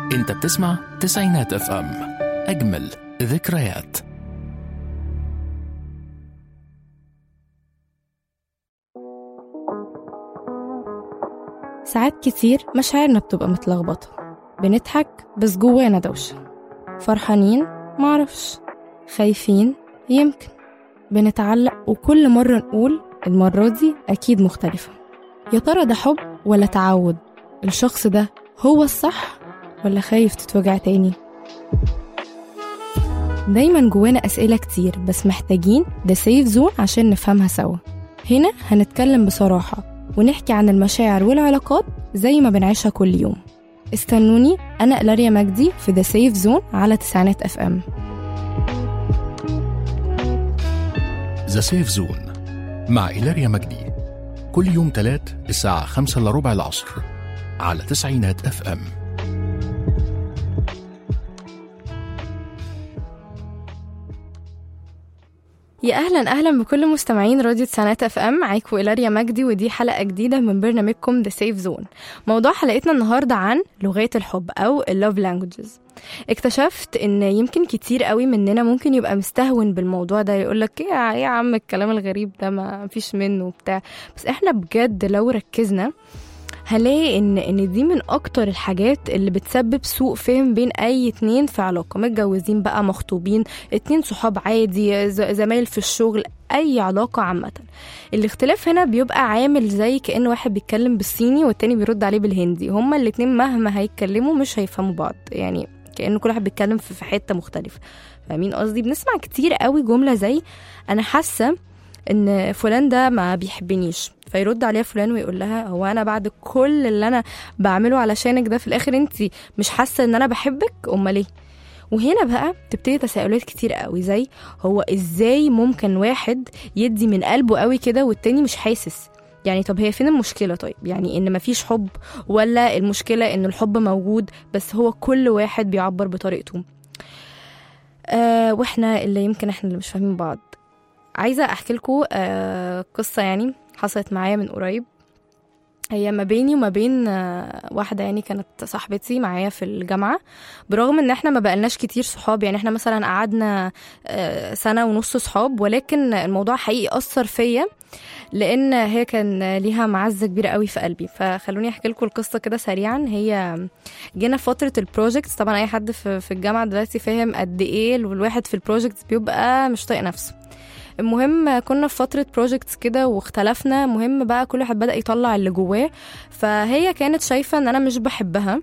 انت بتسمع تسعينات اف ام اجمل ذكريات ساعات كتير مشاعرنا بتبقى متلخبطة بنضحك بس جوانا دوشة فرحانين معرفش خايفين يمكن بنتعلق وكل مرة نقول المرة دي أكيد مختلفة يا ترى ده حب ولا تعود الشخص ده هو الصح ولا خايف تتوجع تاني دايما جوانا أسئلة كتير بس محتاجين ده سيف زون عشان نفهمها سوا هنا هنتكلم بصراحة ونحكي عن المشاعر والعلاقات زي ما بنعيشها كل يوم استنوني أنا إلاريا مجدي في ذا سيف زون على تسعينات اف ام ذا سيف زون مع إيلاريا مجدي كل يوم تلات الساعة خمسة إلا ربع العصر على تسعينات اف ام يا اهلا اهلا بكل مستمعين راديو تسعينات اف ام معاكم إلاريا مجدي ودي حلقه جديده من برنامجكم ذا سيف زون موضوع حلقتنا النهارده عن لغات الحب او اللوف لانجوجز اكتشفت ان يمكن كتير قوي مننا ممكن يبقى مستهون بالموضوع ده يقول لك ايه يا- إيه يا عم الكلام الغريب ده ما فيش منه وبتاع بس احنا بجد لو ركزنا هنلاقي ان ان دي من اكتر الحاجات اللي بتسبب سوء فهم بين اي اتنين في علاقه متجوزين بقى مخطوبين اتنين صحاب عادي ز- زمايل في الشغل اي علاقه عامه الاختلاف هنا بيبقى عامل زي كأن واحد بيتكلم بالصيني والتاني بيرد عليه بالهندي هما الاتنين مهما هيتكلموا مش هيفهموا بعض يعني كأن كل واحد بيتكلم في في حته مختلفه فاهمين قصدي بنسمع كتير قوي جمله زي انا حاسه ان فلان ده ما بيحبنيش فيرد عليها فلان ويقول لها هو انا بعد كل اللي انا بعمله علشانك ده في الاخر انت مش حاسه ان انا بحبك امال ليه وهنا بقى تبتدي تساؤلات كتير قوي زي هو ازاي ممكن واحد يدي من قلبه قوي كده والتاني مش حاسس يعني طب هي فين المشكله طيب يعني ان مفيش حب ولا المشكله ان الحب موجود بس هو كل واحد بيعبر بطريقته آه واحنا اللي يمكن احنا اللي مش فاهمين بعض عايزه احكي لكم آه قصه يعني حصلت معايا من قريب هي ما بيني وما بين آه، واحده يعني كانت صاحبتي معايا في الجامعه برغم ان احنا ما بقالناش كتير صحاب يعني احنا مثلا قعدنا آه، سنه ونص صحاب ولكن الموضوع حقيقي اثر فيا لان هي كان ليها معزه كبيره قوي في قلبي فخلوني احكي لكم القصه كده سريعا هي جينا في فتره البروجكتس طبعا اي حد في في الجامعه دلوقتي فاهم قد ايه الواحد في البروجكتس بيبقى مش طايق نفسه المهم كنا في فترة بروجكتس كده واختلفنا مهم بقى كل واحد بدأ يطلع اللي جواه فهي كانت شايفة ان انا مش بحبها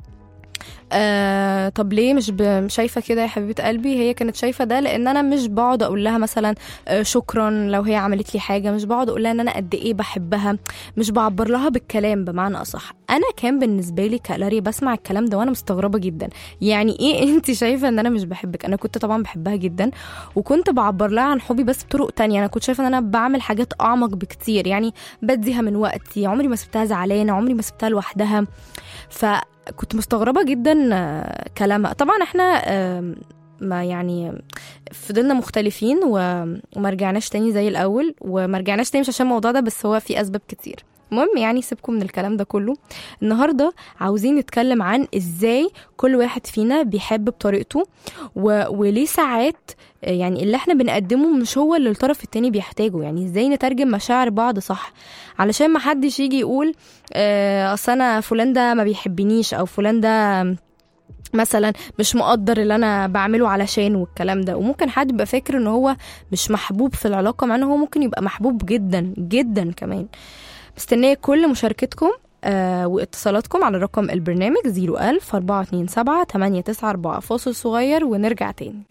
آه طب ليه مش ب- شايفه كده يا حبيبه قلبي هي كانت شايفه ده لان انا مش بقعد اقول لها مثلا آه شكرا لو هي عملت لي حاجه مش بقعد اقول لها ان انا قد ايه بحبها مش بعبر لها بالكلام بمعنى اصح انا كان بالنسبه لي كلاري بسمع الكلام ده وانا مستغربه جدا يعني ايه انت شايفه ان انا مش بحبك انا كنت طبعا بحبها جدا وكنت بعبر لها عن حبي بس بطرق تانية انا كنت شايفه ان انا بعمل حاجات اعمق بكتير يعني بديها من وقتي عمري ما سبتها زعلانه عمري ما سبتها لوحدها فكنت مستغربه جدا آه، كلامها طبعا احنا آم، ما يعني فضلنا مختلفين و- وما رجعناش تاني زي الاول وما رجعناش تاني مش عشان الموضوع ده بس هو في اسباب كتير المهم يعني سيبكم من الكلام ده كله النهارده عاوزين نتكلم عن ازاي كل واحد فينا بيحب بطريقته و... وليه ساعات آه، يعني اللي احنا بنقدمه مش هو اللي الطرف التاني بيحتاجه يعني ازاي نترجم مشاعر بعض صح علشان ما حدش يجي يقول آه، اصل انا فلان ده ما بيحبنيش او فلان ده مثلا مش مقدر اللي انا بعمله علشان والكلام ده وممكن حد يبقى فاكر ان هو مش محبوب في العلاقه مع ان هو ممكن يبقى محبوب جدا جدا كمان مستنيه كل مشاركتكم آه واتصالاتكم على رقم البرنامج 01000 427 894 فاصل صغير ونرجع تاني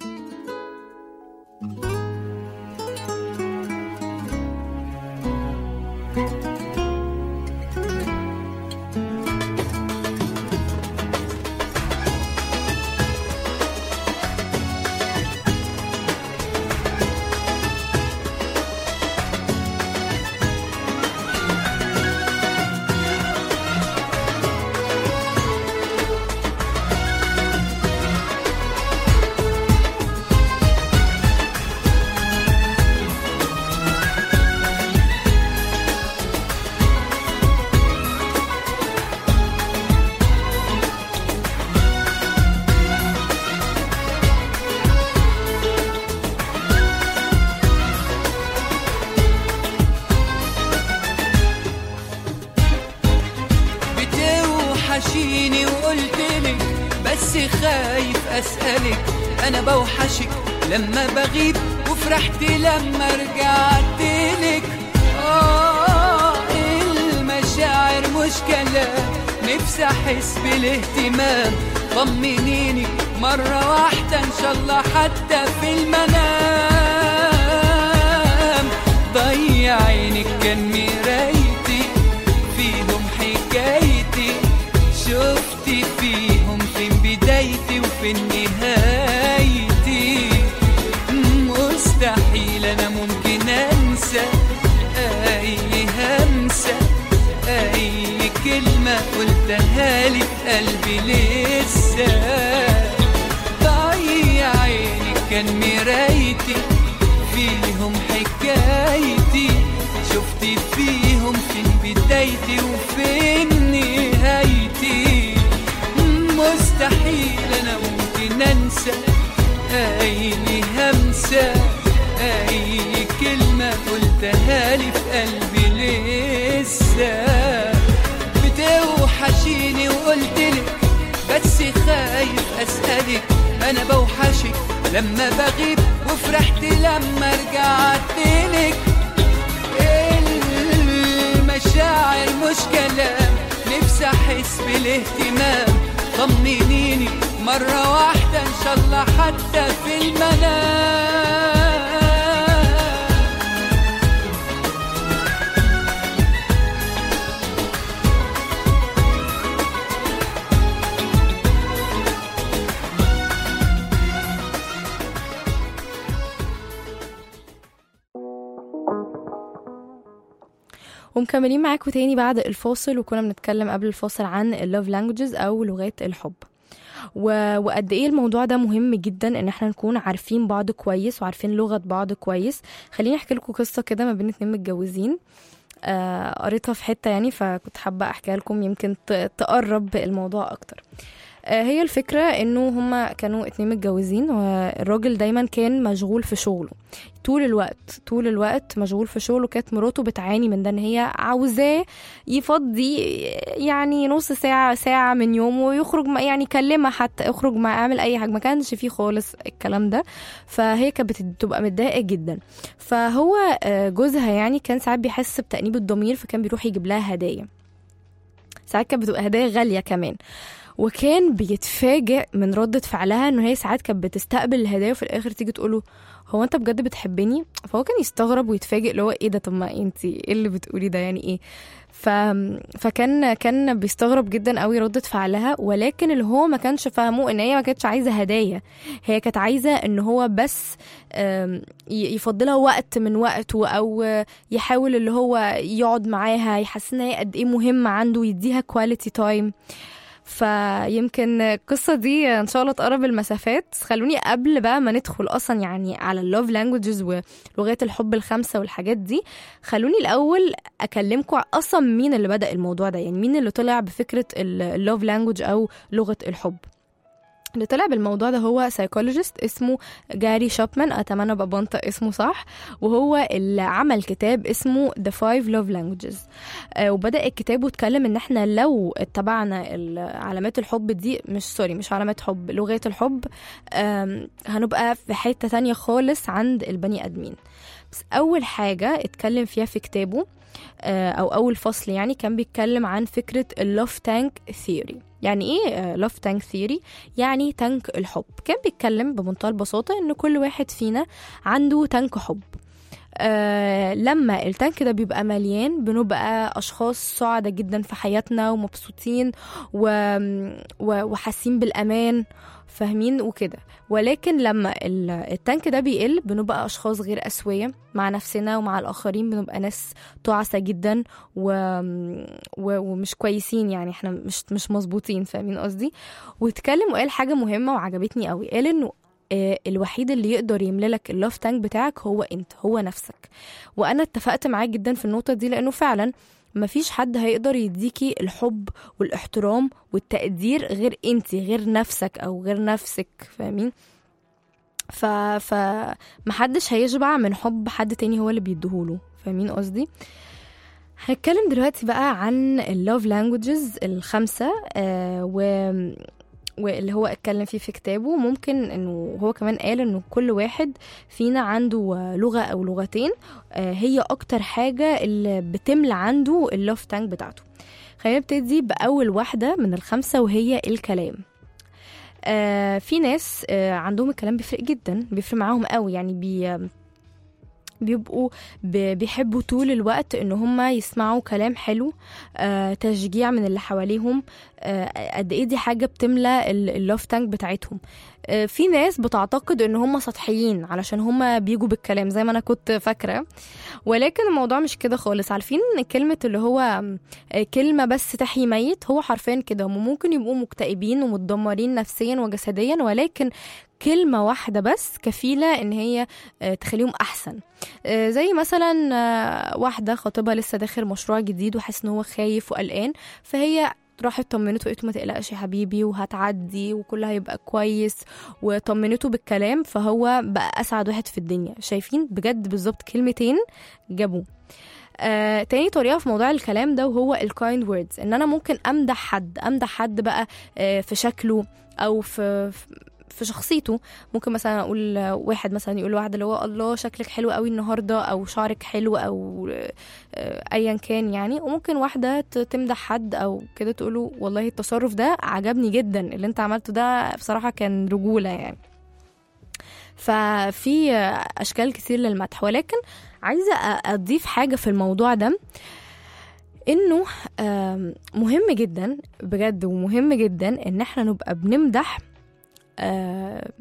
بتوحشيني وقلتلك بس خايف اسألك انا بوحشك لما بغيب وفرحت لما رجعتلك اه المشاعر مش كلام نفسي احس بالاهتمام طمنيني مرة واحدة ان شاء الله حتى في المنام ضيع عينك كان مرايتي فيهم حكايتي شفتي فيهم فين بدايتي وفين نهايتي مستحيل انا ممكن انسى اي همسه اي كلمه قلتها لي في قلبي لسه ضيع عينك كان مرايتي فيهم حكايتي شفتي فيهم فين بدايتي وفين نهايتي مستحيل انا ممكن انسى اي همسه اي كلمه قلتها لي في قلبي لسه بتوحشيني وقلتلك بس خايف اسالك انا بوحشك لما بغيب وفرحت لما رجعتلك المشاعر مش كلام نفسي احس بالاهتمام طمنيني مرة واحدة ان شاء الله حتى في المنام ومكملين معاكم تاني بعد الفاصل وكنا بنتكلم قبل الفاصل عن اللوف لانجوجز او لغات الحب و... وقد ايه الموضوع ده مهم جدا ان احنا نكون عارفين بعض كويس وعارفين لغة بعض كويس خليني احكي لكم قصة كده ما بين اتنين متجوزين آه قريتها في حتة يعني فكنت حابة احكيها لكم يمكن ت... تقرب الموضوع اكتر آه هي الفكرة انه هما كانوا اتنين متجوزين والراجل دايما كان مشغول في شغله طول الوقت طول الوقت مشغول في شغله كانت مراته بتعاني من ده ان هي عاوزاه يفضي يعني نص ساعة ساعة من يومه ويخرج مع يعني يكلمها حتى يخرج مع اعمل اي حاجة ما كانش فيه خالص الكلام ده فهي كانت بتبقى متضايقة جدا فهو آه، جوزها يعني كان ساعات بيحس بتأنيب الضمير فكان بيروح يجيب لها هدايا ساعات كانت بتبقى هدايا غالية كمان وكان بيتفاجئ من ردة فعلها انه هي ساعات كانت بتستقبل الهدايا وفي الاخر تيجي تقوله هو انت بجد بتحبني فهو كان يستغرب ويتفاجئ اللي هو ايه ده طب ما انت ايه اللي بتقولي ده يعني ايه ف... فكان كان بيستغرب جدا قوي ردة فعلها ولكن اللي هو ما كانش فاهمه ان هي ما كانتش عايزه هدايا هي كانت عايزه ان هو بس آم، ي- يفضلها وقت من وقته او يحاول اللي هو يقعد معاها يحس ان هي قد ايه مهمه عنده يديها كواليتي تايم فيمكن القصة دي إن شاء الله تقرب المسافات خلوني قبل بقى ما ندخل أصلا يعني على اللوف لانجوجز ولغات الحب الخمسة والحاجات دي خلوني الأول أكلمكم أصلا مين اللي بدأ الموضوع ده يعني مين اللي طلع بفكرة اللوف لانجوج أو لغة الحب اللي طلع بالموضوع ده هو سايكولوجيست اسمه جاري شوبمان اتمنى ابقى بنطق اسمه صح وهو اللي عمل كتاب اسمه The Five Love Languages آه، وبدأ الكتاب واتكلم ان احنا لو اتبعنا ال- علامات الحب دي مش سوري مش علامات حب لغات الحب آم، هنبقى في حتة تانية خالص عند البني ادمين بس اول حاجة اتكلم فيها في كتابه آه، او اول فصل يعني كان بيتكلم عن فكرة اللوف تانك ثيوري يعني ايه لوف تانك ثيوري يعني تانك الحب كان بيتكلم بمنتهى البساطة ان كل واحد فينا عنده تانك حب آه لما التانك ده بيبقى مليان بنبقى اشخاص سعداء جدا في حياتنا ومبسوطين و... و... وحاسين بالامان فاهمين وكده ولكن لما ال- التانك ده بيقل بنبقى اشخاص غير اسويه مع نفسنا ومع الاخرين بنبقى ناس تعسى جدا و... و... ومش كويسين يعني احنا مش مش مظبوطين فاهمين قصدي واتكلم وقال حاجه مهمه وعجبتني قوي قال انه آه، الوحيد اللي يقدر يملى لك اللوف تانك بتاعك هو انت هو نفسك وانا اتفقت معاه جدا في النقطه دي لانه فعلا مفيش حد هيقدر يديكي الحب والاحترام والتقدير غير انتي غير نفسك او غير نفسك فاهمين ف ف محدش هيشبع من حب حد تاني هو اللي بيديهوله فاهمين قصدي هنتكلم دلوقتي بقى عن اللوف لانجوجز الخمسة آه و واللي هو اتكلم فيه في كتابه ممكن انه هو كمان قال انه كل واحد فينا عنده لغة او لغتين آه هي اكتر حاجة اللي بتملى عنده اللوف تانك بتاعته خلينا نبتدي بأول واحدة من الخمسة وهي الكلام آه في ناس آه عندهم الكلام بيفرق جدا بيفرق معاهم قوي يعني بي بيبقوا ب- بيحبوا طول الوقت ان هم يسمعوا كلام حلو آه تشجيع من اللي حواليهم آه قد ايه دي حاجه بتملى اللوف تانك بتاعتهم آه في ناس بتعتقد ان هم سطحيين علشان هم بيجوا بالكلام زي ما انا كنت فاكره ولكن الموضوع مش كده خالص عارفين ان كلمه اللي هو آه، كلمه بس تحيي ميت هو حرفيا كده هم ممكن يبقوا مكتئبين ومتدمرين نفسيا وجسديا ولكن كلمة واحدة بس كفيلة ان هي آه، تخليهم احسن آه، زي مثلا آه، واحدة خطيبها لسه داخل مشروع جديد وحاسس ان هو خايف وقلقان فهي راحت طمنته وقالت له ما تقلقش يا حبيبي وهتعدي وكله هيبقى كويس وطمنته بالكلام فهو بقى اسعد واحد في الدنيا شايفين بجد بالظبط كلمتين جابوه آه، تاني طريقة في موضوع الكلام ده وهو الكايند ووردز ان انا ممكن امدح حد امدح حد بقى آه، في شكله او في في شخصيته ممكن مثلا اقول واحد مثلا يقول لواحده اللي هو الله شكلك حلو قوي النهارده او شعرك حلو او آه، ايا كان يعني وممكن واحده ت- تمدح حد او كده تقوله والله التصرف ده عجبني جدا اللي انت عملته ده بصراحه كان رجوله يعني ففي آه، اشكال كتير للمدح ولكن عايزه أ- اضيف حاجه في الموضوع ده انه آم، مهم جدا بجد ومهم جدا ان احنا نبقى بنمدح آه،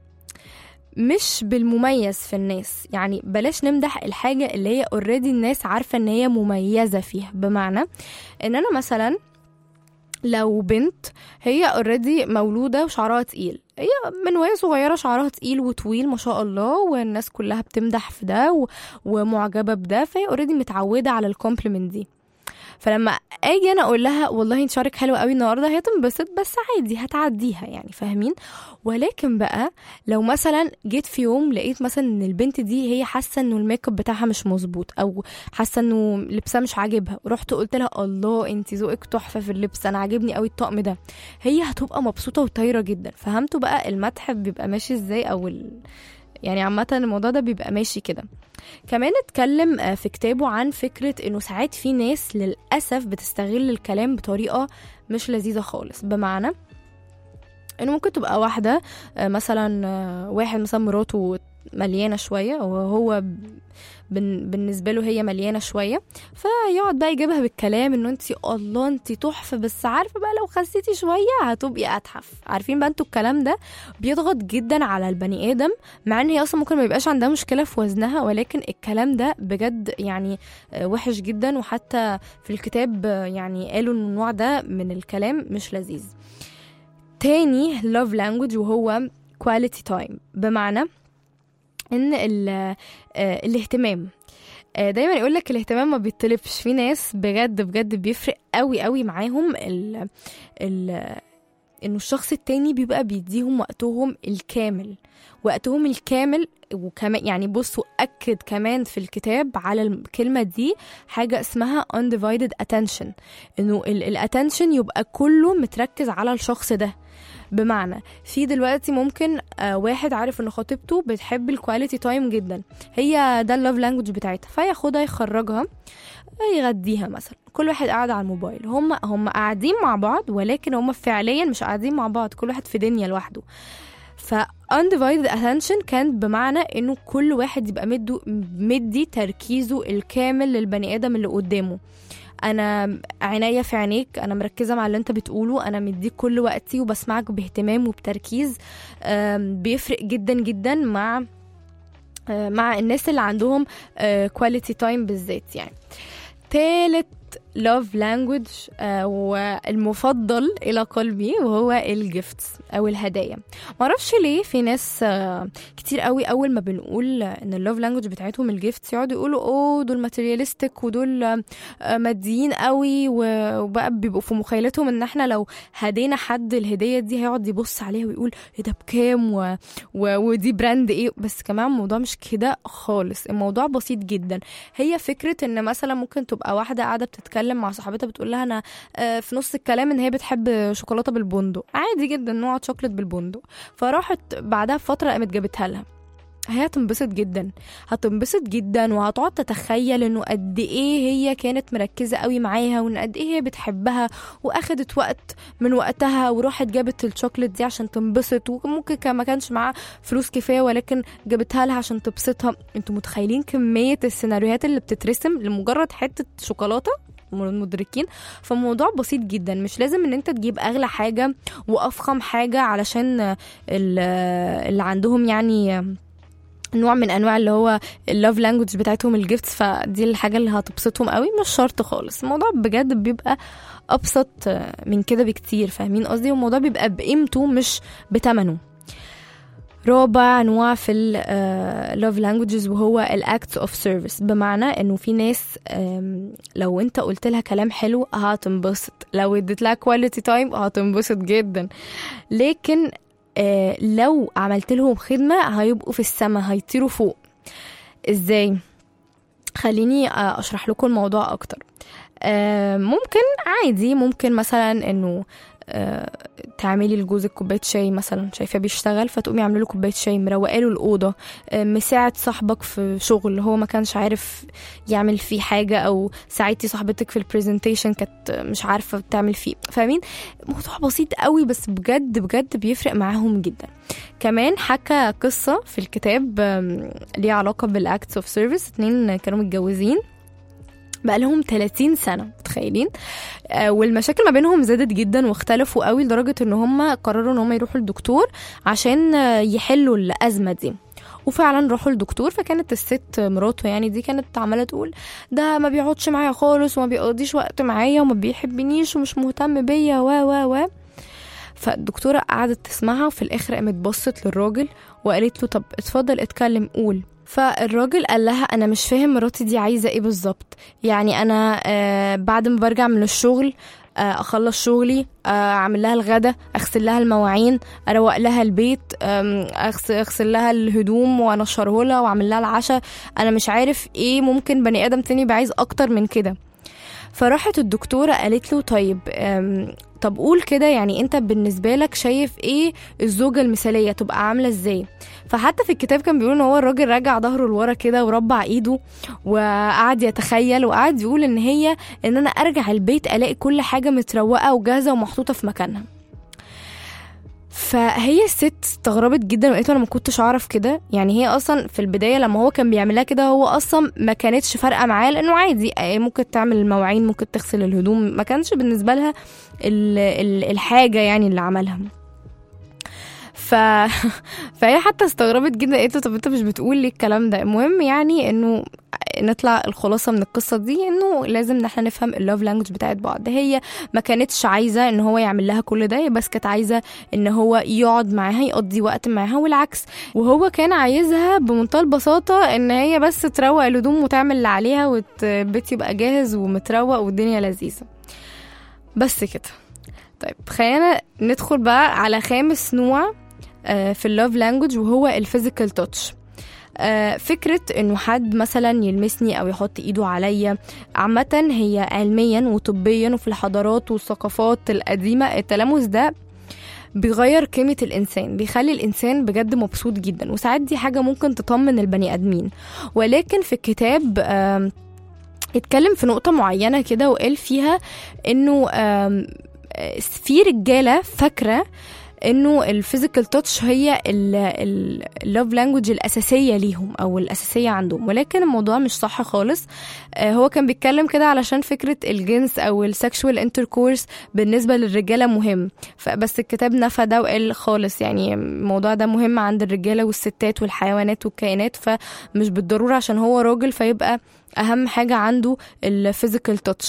مش بالمميز في الناس يعني بلاش نمدح الحاجة اللي هي اوريدي الناس عارفة ان هي مميزة فيها بمعنى ان انا مثلا لو بنت هي اوريدي مولودة وشعرها تقيل هي من وهي صغيرة شعرها تقيل وطويل ما شاء الله والناس كلها بتمدح في ده و... ومعجبة بده فهي اوريدي متعودة على الكومبلمنت دي فلما اجي انا اقول لها والله انت شعرك حلو قوي النهارده هي تنبسط بس عادي هتعديها يعني فاهمين ولكن بقى لو مثلا جيت في يوم لقيت مثلا ان البنت دي هي حاسه انه الميك اب بتاعها مش مظبوط او حاسه انه لبسها مش عاجبها ورحت قلت لها الله انت ذوقك تحفه في اللبس انا عاجبني قوي الطقم ده هي هتبقى مبسوطه وطايره جدا فهمتوا بقى المدح بيبقى ماشي ازاي او ال... يعني عامة الموضوع ده بيبقى ماشي كده كمان اتكلم آه، في كتابه عن فكرة انه ساعات في ناس للأسف بتستغل الكلام بطريقة مش لذيذة خالص بمعنى انه ممكن تبقى واحدة آه، مثلا آه، واحد مثلا مراته مليانة شوية وهو ب- بن- بالنسبة له هي مليانة شوية فيقعد بقى يجيبها بالكلام انه انت الله انت تحفة بس عارفة بقى لو خسيتي شوية هتبقي اتحف عارفين بقى انتوا الكلام ده بيضغط جدا على البني ادم مع ان هي اصلا ممكن ما يبقاش عندها مشكلة في وزنها ولكن الكلام ده بجد يعني آه، وحش جدا وحتى في الكتاب آه، يعني قالوا ان النوع ده من الكلام مش لذيذ تاني love language وهو quality time بمعنى ان ال- آه، الاهتمام آه، دايما يقول لك الاهتمام ما بيطلبش في ناس بجد بجد بيفرق قوي قوي معاهم ال ال انه الشخص التاني بيبقى بيديهم وقتهم الكامل وقتهم الكامل وكمان يعني بصوا اكد كمان في الكتاب على الكلمه دي حاجه اسمها undivided attention انه الاتنشن يبقى كله متركز على الشخص ده بمعنى في دلوقتي ممكن آه، واحد عارف ان خطيبته بتحب الكواليتي تايم جدا هي ده اللوف لانجوج بتاعتها فياخدها يخرجها يغديها مثلا كل واحد قاعد على الموبايل هم هم قاعدين مع بعض ولكن هم فعليا مش قاعدين مع بعض كل واحد في دنيا لوحده ف undivided attention كان بمعنى انه كل واحد يبقى مدو مدي تركيزه الكامل للبني ادم اللي قدامه انا عينيا في عينيك انا مركزه مع اللي انت بتقوله انا مديك كل وقتي وبسمعك باهتمام وبتركيز آم، بيفرق جدا جدا مع آه، مع الناس اللي عندهم كواليتي تايم بالذات يعني تالت love language آه، والمفضل إلى قلبي وهو الجيفتس أو الهدايا معرفش ليه في ناس آه، كتير قوي أول ما بنقول إن اللوف لانجوج بتاعتهم الجيفتس يقعدوا يقولوا أوه دول ماتيرياليستيك ودول آه، ماديين قوي و- وبقى بيبقوا في مخيلتهم إن احنا لو هدينا حد الهدية دي هيقعد يبص عليها ويقول ايه ده بكام و... و... ودي براند ايه بس كمان الموضوع مش كده خالص الموضوع بسيط جدا هي فكرة ان مثلا ممكن تبقى واحدة قاعدة بتتكلم مع صاحبتها بتقول لها انا آه، في نص الكلام ان هي بتحب شوكولاتة بالبندق عادي جدا نوع شوكولات بالبندق فراحت بعدها بفترة قامت جابتها لها هي هتنبسط جدا هتنبسط جدا وهتقعد تتخيل انه قد ايه هي كانت مركزة قوي معاها وان قد ايه هي بتحبها واخدت وقت من وقتها وراحت جابت الشوكليت دي عشان تنبسط وممكن كان ما كانش معاها فلوس كفايه ولكن جابتها لها عشان تبسطها انتوا متخيلين كميه السيناريوهات اللي بتترسم لمجرد حته شوكولاته مدركين فالموضوع بسيط جدا مش لازم ان انت تجيب اغلى حاجه وافخم حاجه علشان ال- اللي عندهم يعني نوع من انواع اللي هو اللوف لانجوج بتاعتهم الجيفتس فدي الحاجه اللي هتبسطهم قوي مش شرط خالص الموضوع بجد بيبقى ابسط من كده بكتير فاهمين قصدي والموضوع بيبقى بقيمته مش بتمنه رابع نوع في اللوف لانجوجز وهو الاكت اوف سيرفيس بمعنى انه في ناس آم، لو انت قلت لها كلام حلو هتنبسط لو اديت لها كواليتي تايم هتنبسط جدا لكن آه، لو عملت لهم خدمه هيبقوا في السماء هيطيروا فوق ازاي خليني آه، اشرح لكم الموضوع اكتر آه، ممكن عادي ممكن مثلا انه آه، تعملي لجوزك كوبايه شاي مثلا شايفاه بيشتغل فتقومي عامله له كوبايه شاي مروقه له الاوضه آه، مساعد صاحبك في شغل هو ما كانش عارف يعمل فيه حاجه او ساعدتي صاحبتك في البرزنتيشن كانت مش عارفه تعمل فيه فاهمين موضوع بسيط قوي بس بجد بجد بيفرق معاهم جدا كمان حكى قصه في الكتاب آم، ليها علاقه بالاكتس اوف سيرفيس اتنين كانوا متجوزين بقالهم 30 سنة متخيلين آه والمشاكل ما بينهم زادت جدا واختلفوا قوي لدرجة ان هم قرروا ان هم يروحوا للدكتور عشان آه، يحلوا الأزمة دي وفعلا راحوا للدكتور فكانت الست مراته يعني دي كانت عماله تقول ده ما بيقعدش معايا خالص وما بيقضيش وقت معايا وما بيحبنيش ومش مهتم بيا و و و فالدكتوره قعدت تسمعها وفي الاخر قامت بصت للراجل وقالت له طب اتفضل اتكلم قول فالراجل قال لها انا مش فاهم مراتي دي عايزه ايه بالظبط يعني انا آه بعد ما برجع من الشغل آه اخلص شغلي آه اعمل لها الغدا اغسل لها المواعين اروق لها البيت آم، اغسل اغسل لها الهدوم وانشره لها واعمل لها العشاء انا مش عارف ايه ممكن بني ادم تاني يبقى عايز اكتر من كده فراحت الدكتورة قالت له طيب أم، طب قول كده يعني انت بالنسبة لك شايف ايه الزوجة المثالية تبقى عاملة ازاي فحتى في الكتاب كان بيقول ان هو الراجل راجع ظهره لورا كده وربع ايده وقعد يتخيل وقعد يقول ان هي ان انا ارجع البيت الاقي كل حاجة متروقة وجاهزة ومحطوطة في مكانها فهي الست استغربت جدا وقالت له انا ما كنتش اعرف كده يعني هي اصلا في البدايه لما هو كان بيعملها كده هو اصلا ما كانتش فارقه معاه لانه عادي آه، ممكن تعمل المواعين ممكن تغسل الهدوم ما كانش بالنسبه لها ال- ال- الحاجه يعني اللي عملها ف... فهي حتى استغربت جدا قالت له طب انت مش بتقول ليه الكلام ده المهم يعني انه نطلع الخلاصه من القصه دي انه لازم ان احنا نفهم اللوف لانجوج بتاعت بعض هي ما كانتش عايزه ان هو يعمل لها كل ده هي بس كانت عايزه ان هو يقعد معاها يقضي وقت معاها والعكس وهو كان عايزها بمنتهى البساطه ان هي بس تروق الهدوم وتعمل اللي عليها والبيت يبقى جاهز ومتروق والدنيا لذيذه بس كده طيب خلينا ندخل بقى على خامس نوع آه، في اللوف لانجوج وهو الفيزيكال تاتش فكرة انه حد مثلا يلمسني او يحط ايده عليا عامة هي علميا وطبيا وفي الحضارات والثقافات القديمة التلامس ده بيغير قيمة الإنسان بيخلي الإنسان بجد مبسوط جدا وساعات دي حاجة ممكن تطمن البني آدمين ولكن في الكتاب آم، اتكلم في نقطة معينة كده وقال فيها إنه آم، آه، في رجالة فاكرة انه الفيزيكال تاتش هي اللوف لانجوج الاساسيه ليهم او الاساسيه عندهم ولكن الموضوع مش صح خالص آه، هو كان بيتكلم كده علشان فكره الجنس او السكشوال انتركورس بالنسبه للرجاله مهم فبس الكتاب نفى ده وقال خالص يعني الموضوع ده مهم عند الرجاله والستات والحيوانات والكائنات فمش بالضروره عشان هو راجل فيبقى اهم حاجه عنده الفيزيكال تاتش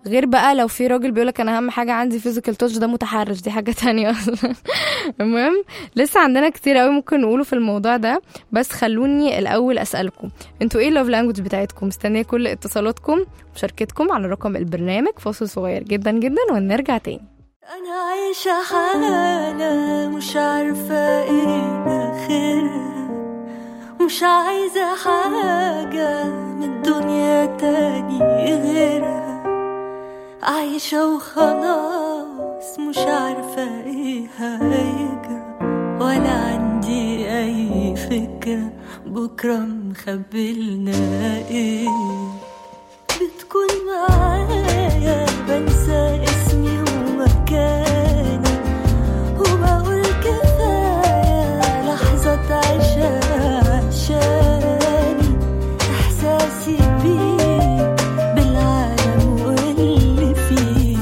غير بقى لو في راجل بيقولك انا اهم حاجه عندي فيزيكال تاتش ده متحرش دي حاجه تانية اصلا المهم لسه عندنا كتير قوي ممكن نقوله في الموضوع ده بس خلوني الاول اسالكم انتوا ايه اللوف لانجوج بتاعتكم مستنيه كل اتصالاتكم ومشاركتكم على رقم البرنامج فاصل صغير جدا جدا ونرجع تاني أنا عايشة حالة مش عارفة إيه آخرها مش عايزة حاجة من الدنيا تاني غيرها عايشة وخلاص مش عارفة إيه هيجرى ولا عندي أي فكرة بكرة مخبلنا إيه بتكون معايا بنسى اسمي ومكاني وبقول كفاية لحظة تعيشها عشاني إحساسي بيك بالعالم واللي فيه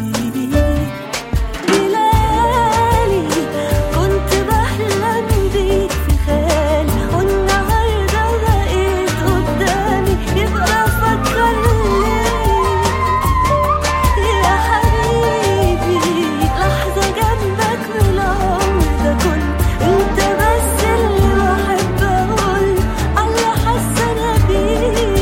بليالي كنت بحلم بيك في خيالي والنهارده بقيت قدامي يبقى فكرني يا حبيبي لحظة جنبك من العمر ده كله انت بس اللي بحب اقول على حاسة انا بيك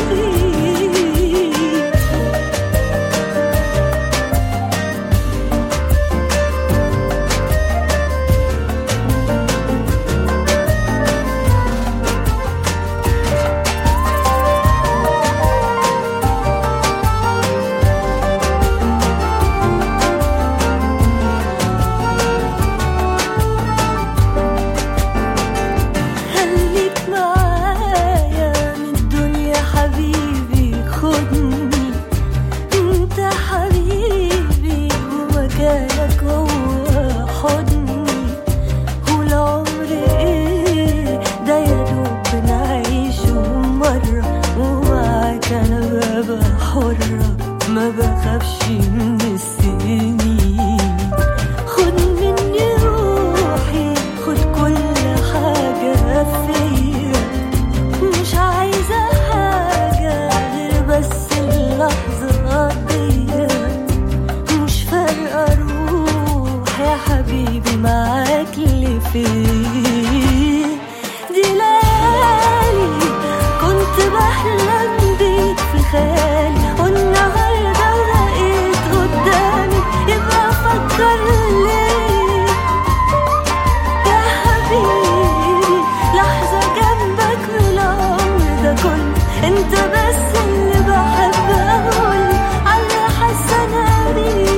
خليك معايا من الدنيا حبيبي خدني انت حبيبي ومكانك هو حضني والعمر ايه ده يا دوب بنعيشه مرة ومعاك انا ببقى حرة ما بخافش من السنين خد مني روحي خد كل حاجة فيا مش عايزة حاجة غير بس اللحظة دي مش فارقة روح يا حبيبي معاك اللي فيه دي ليالي كنت بحلم بيك في خيالي والنهارده بقيت قدامي يبقى فكر ليه يا حبيبي لحظة جنبك من العمر ده كله انت بس اللي بحب اقول على حاسة انا بيك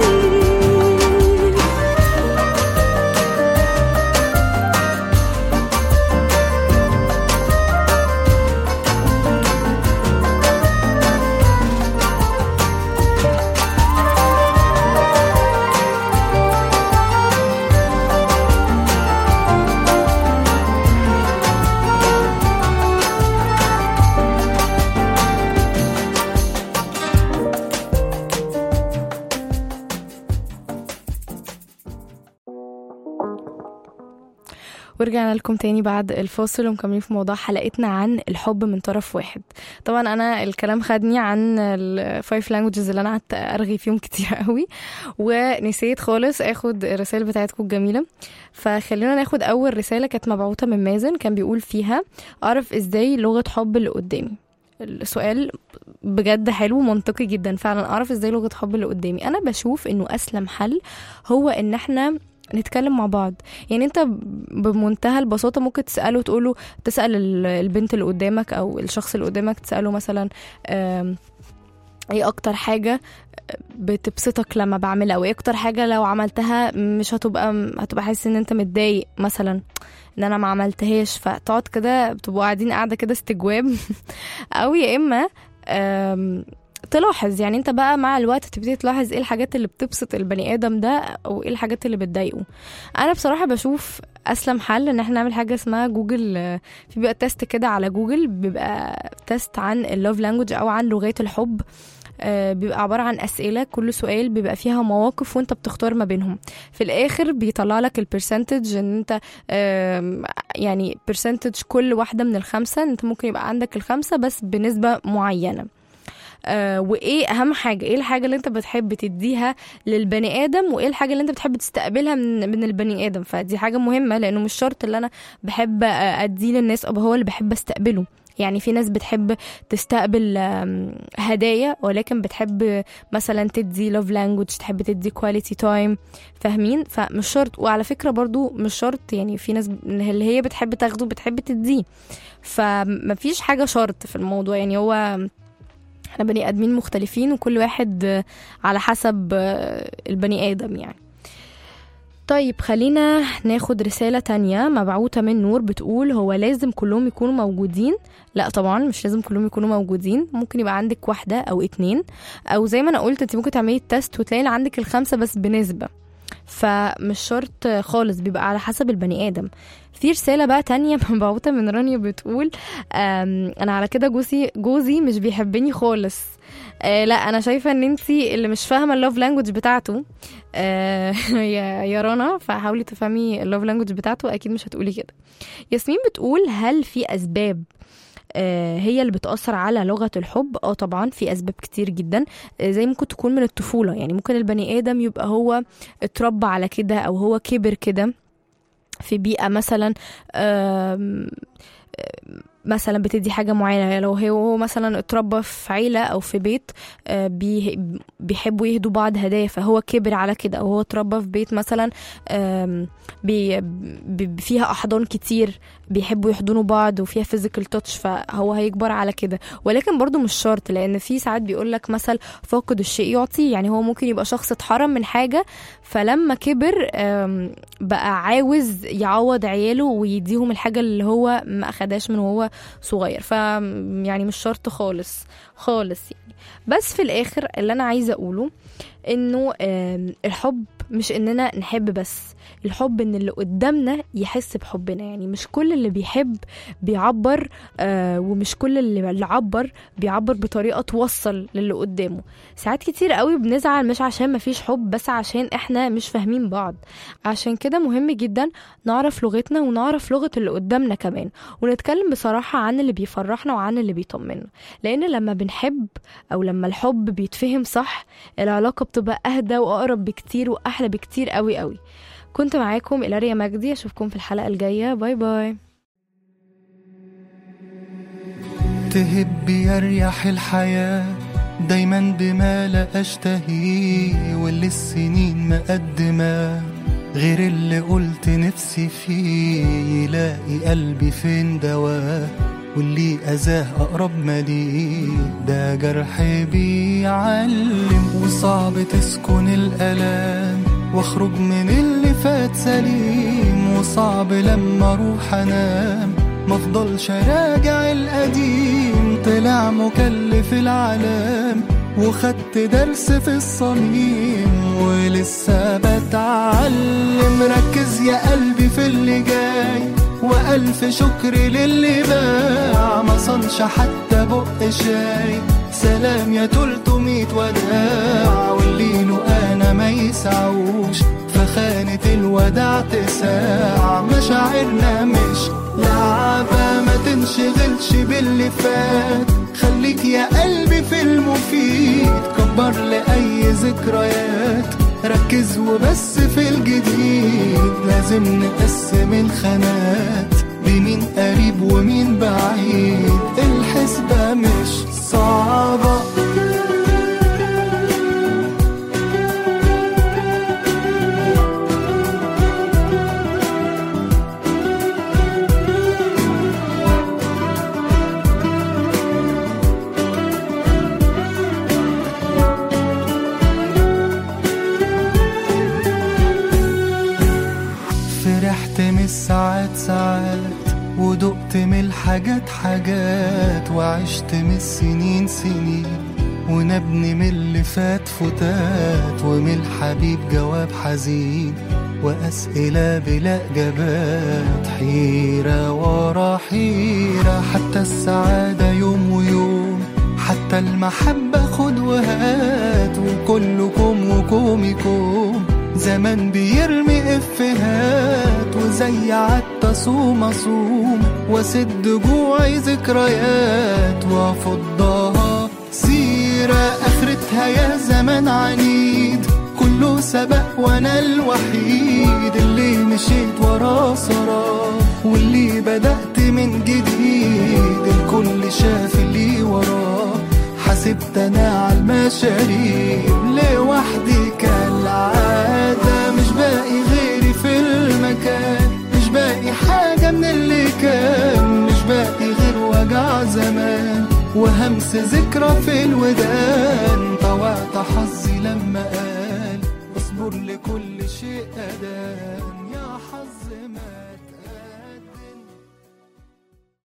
ورجعنا لكم تاني بعد الفاصل ومكملين في موضوع حلقتنا عن الحب من طرف واحد طبعا انا الكلام خدني عن الفايف لانجوجز اللي انا قعدت ارغي فيهم كتير قوي ونسيت خالص اخد الرسائل بتاعتكم الجميله فخلينا ناخد اول رساله كانت مبعوثه من مازن كان بيقول فيها اعرف ازاي لغه حب اللي قدامي السؤال بجد حلو ومنطقي جدا فعلا اعرف ازاي لغه حب اللي قدامي انا بشوف انه اسلم حل هو ان احنا نتكلم مع بعض يعني انت بمنتهى البساطه ممكن تساله تقوله تسال ال- البنت اللي قدامك او الشخص اللي قدامك تساله مثلا آم، ايه اكتر حاجه بتبسطك لما بعملها او ايه اكتر حاجه لو عملتها مش هتبقى هتبقى حاسس ان انت متضايق مثلا ان انا ما عملتهاش فتقعد كده بتبقوا قاعدين قاعده كده استجواب او يا اما آم، تلاحظ يعني انت بقى مع الوقت تبتدي تلاحظ ايه الحاجات اللي بتبسط البني ادم ده او ايه الحاجات اللي بتضايقه انا بصراحه بشوف اسلم حل ان احنا نعمل حاجه اسمها جوجل آه، في بيبقى تيست كده على جوجل بيبقى تيست عن اللوف لانجوج او عن لغات الحب آه، بيبقى عبارة عن أسئلة كل سؤال بيبقى فيها مواقف وانت بتختار ما بينهم في الآخر بيطلع لك البرسنتج ان انت آم، يعني برسنتج كل واحدة من الخمسة انت ممكن يبقى عندك الخمسة بس بنسبة معينة آه وايه اهم حاجه ايه الحاجه اللي انت بتحب تديها للبني ادم وايه الحاجه اللي انت بتحب تستقبلها من من البني ادم فدي حاجه مهمه لانه مش شرط اللي انا بحب آه، اديه للناس ابقى هو اللي بحب استقبله يعني في ناس بتحب تستقبل آم، هدايا ولكن بتحب مثلا تدي لوف لانجوج تحب تدي كواليتي تايم فاهمين فمش شرط وعلى فكره برضو مش شرط يعني في ناس اللي هي بتحب تاخده بتحب تديه فمفيش حاجه شرط في الموضوع يعني هو احنا بني ادمين مختلفين وكل واحد آه، على حسب آه، البني ادم يعني طيب خلينا ناخد رسالة تانية مبعوثة من نور بتقول هو لازم كلهم يكونوا موجودين لا طبعا مش لازم كلهم يكونوا موجودين ممكن يبقى عندك واحدة أو اتنين أو زي ما أنا قلت انت ممكن تعملي التست وتلاقي إن عندك الخمسة بس بنسبة فمش شرط خالص بيبقى على حسب البني آدم في رسالة بقى تانية مبعوثة من رانيا بتقول أم، أنا على كده جوزي جوزي مش بيحبني خالص آه لا انا شايفه ان انتي اللي مش فاهمه اللوف لانجوج بتاعته آه يا يا رنا فحاولي تفهمي اللوف لانجوج بتاعته اكيد مش هتقولي كده ياسمين بتقول هل في اسباب آه، هي اللي بتأثر على لغة الحب اه طبعا في أسباب كتير جدا آه، زي ممكن تكون من الطفولة يعني ممكن البني آدم يبقى هو اتربى على كده أو هو كبر كده في بيئة مثلا آم، مثلا بتدي حاجة معينة يعني لو هو مثلا اتربى في عيلة أو في بيت آه، بيه- بيحبوا يهدوا بعض هدايا فهو كبر على كده أو هو اتربى في بيت مثلا آم، بي بي فيها أحضان كتير بيحبوا يحضنوا بعض وفيها فيزيكال تاتش فهو هيكبر على كده ولكن برضو مش شرط لأن في ساعات بيقول لك مثل فاقد الشيء يعطيه يعني هو ممكن يبقى شخص اتحرم من حاجة فلما كبر آم، بقى عاوز يعوض عياله ويديهم الحاجة اللي هو ما أخدهاش من وهو صغير ف يعني مش شرط خالص خالص يعني بس في الآخر اللي أنا عايزة أقوله إنه آم، الحب مش إننا نحب بس الحب إن اللي قدامنا يحس بحبنا يعني مش كل اللي بيحب بيعبر آه ومش كل اللي اللي عبر بيعبر بطريقة توصل للي قدامه ساعات كتير قوي بنزعل مش عشان مفيش حب بس عشان احنا مش فاهمين بعض عشان كده مهم جدا نعرف لغتنا ونعرف لغة اللي قدامنا كمان ونتكلم بصراحة عن اللي بيفرحنا وعن اللي بيطمنا لأن لما بنحب أو لما الحب بيتفهم صح العلاقة بتبقى أهدى وأقرب بكتير وأحلى بكتير قوي قوي كنت معاكم إلاريا مجدي أشوفكم في الحلقة الجاية باي باي تهب يريح الحياة دايما بما لا أشتهيه واللي السنين مقدمة غير اللي قلت نفسي فيه يلاقي قلبي فين دواه واللي أذاه أقرب ما ليه ده جرح بيعلم وصعب تسكن الألام واخرج من اللي فات سليم وصعب لما اروح انام مفضلش راجع القديم طلع مكلف العالم وخدت درس في الصميم ولسه بتعلم ركز يا قلبي في اللي جاي وألف شكر للي باع ما صنش حتى بق شاي سلام يا تلتمية وداع واللي له أنا ما يسعوش فخانة الوداع تساع مشاعرنا مش لعبة ما تنشغلش باللي فات خليك يا قلبي في المفيد كبر لأي ذكريات ركز وبس في الجديد لازم نقسم الخانات بمين قريب ومين بعيد الحسبة مش صعبة فرحت من الساعات ساعات ودقت من الحاجات حاجات وعشت من السنين سنين ونبني من اللي فات فتات ومن الحبيب جواب حزين وأسئلة بلا إجابات حيرة ورا حيرة حتى السعادة يوم ويوم حتى المحبة خد وهات وكلكم وكومكم زمان بيرمي افهات وزي عدت صوم اصوم واسد جوعي ذكريات وافضها سيرة مسيرة اخرتها يا زمان عنيد كله سبق وانا الوحيد اللي مشيت وراه سراه واللي بدأت من جديد الكل شاف اللي وراه حسبت انا على المشاريب لوحدي كالعادة مش باقي غيري في المكان مش باقي حاجة من اللي كان مش باقي غير وجع زمان وهمس ذكرى في الودان طوعت حظي لما قال اصبر لكل شيء أداة